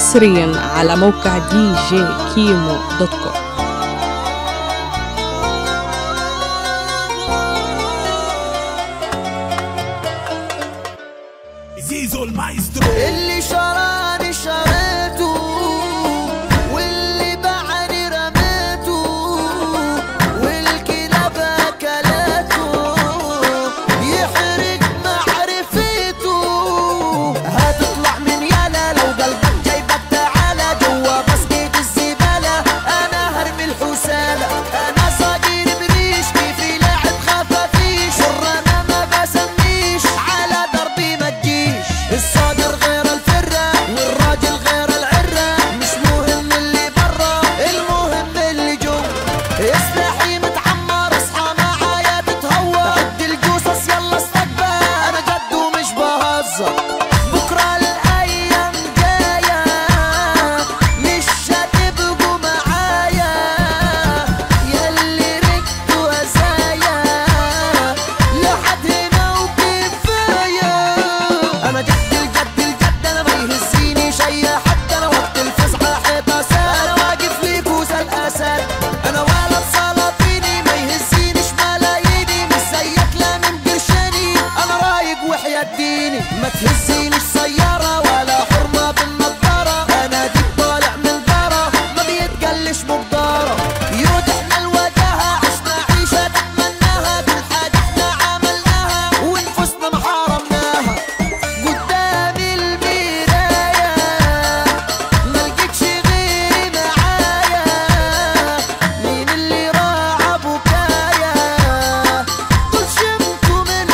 حصريا على موقع دي جي كيمو دوت كوم زيزو المايسترو اللي شراني شريته واللي باعني رميته والكلاب اكلته يحرق معرفته هتطلع من يالا لو قلبك جايبك تعالى جوا بسكيت الزبالة انا هرمي الحسالة انا صقير بريش كيفي لاعب خفافيش شر انا ما بسميش على دربي ما تجيش الصادر غير الفرة والراجل غير العرة مش مهم اللي برا المهم اللي جوا اصلاحي متعمر اصحى معايا تتهور عد الجوصص يلا استقبل انا جد ومش بهزر بكرة الايام جاية مش هتبقوا معايا يلي ردوا هزايا لحد هنا وكفاية انا جد الجد الجد انا ما يهزيني شي حتى انا وقت الفزعة حيطة ساد انا واقف لي فوز الاسد انا ولد سلاطيني ما يهزينيش ملاييني مش زيك لا من قرشاني انا رايق وحياة ديني ما تهزينيش سيارة ولا حرمة بالنضارة انا ديك طالع من دارة ما بيتقلش مقدارة يودحنا الوجاهة عشنا عيشة تتمناها كل حاجة احنا عملناها ونفوسنا ما حرمناها قدام المراية ما لقيتش غيري معايا مين اللي راعى بكايا دول شمتوا من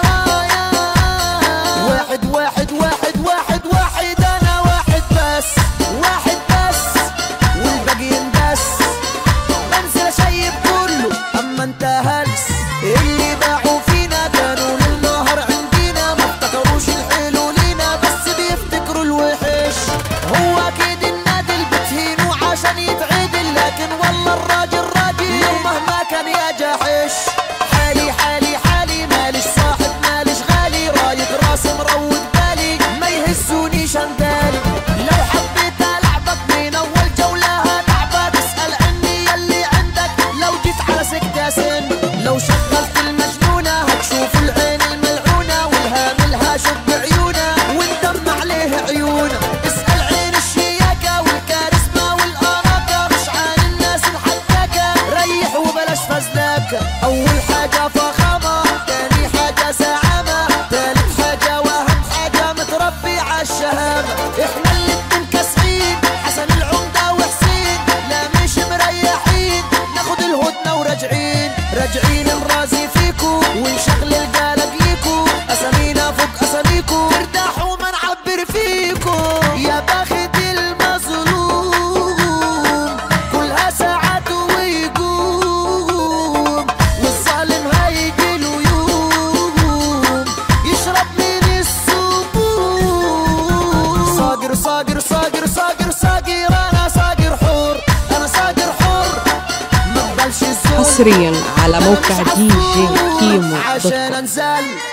ورايا واحد واحد واحد واحد واحد انا واحد بس واحد بس والباقيين بس بنزل اشيب كله اما انت هلس اللي باعوا فينا كانوا للنهر عندنا ما افتكروش الحلو لينا بس بيفتكروا الوحش هو اكيد النادي اللي بتهينه عشان يتعدل لكن والله الراجل راجل مهما كان يا جاحش حالي حالي حالي ماليش صاحب ماليش غالي رايق راس مروق بالي ما يهزونيش اندالي لو حبيت العبك من اول جوله هتعبك اسال عني يلي عندك لو جيت على سكه سن لو شغلت المجنونه هتشوف العين الملعونه والهام الهاشم بعيونه وندم عليه عيونه اسال عين الشياكه والكاريزما والاناقه مش عن الناس الحكاكه ريح وبلاش فزلكه اول حاجه فخامه تاني حاجه زعامه تالت حاجه واهم حاجه متربي عالشهامه احنا اللي كاسعين حسن العمده وحسين لا مش مريحين ناخد الهدنه وراجعين راجعين نرازي فيكو ونشغل القلق ليكو اسامينا فوق اساميكو ارتاحوا ما نعبر فيكو يا باخد المظلوم كلها ساعات ويقوم والظالم هيجي له يوم يشرب من السموم صاقر صاقر صاقر صاقر صاقر انا صاقر حور انا صاقر حور ما اقبلش الزور حصريا على موقع دي جي كيمو دوت عشان كوم انزل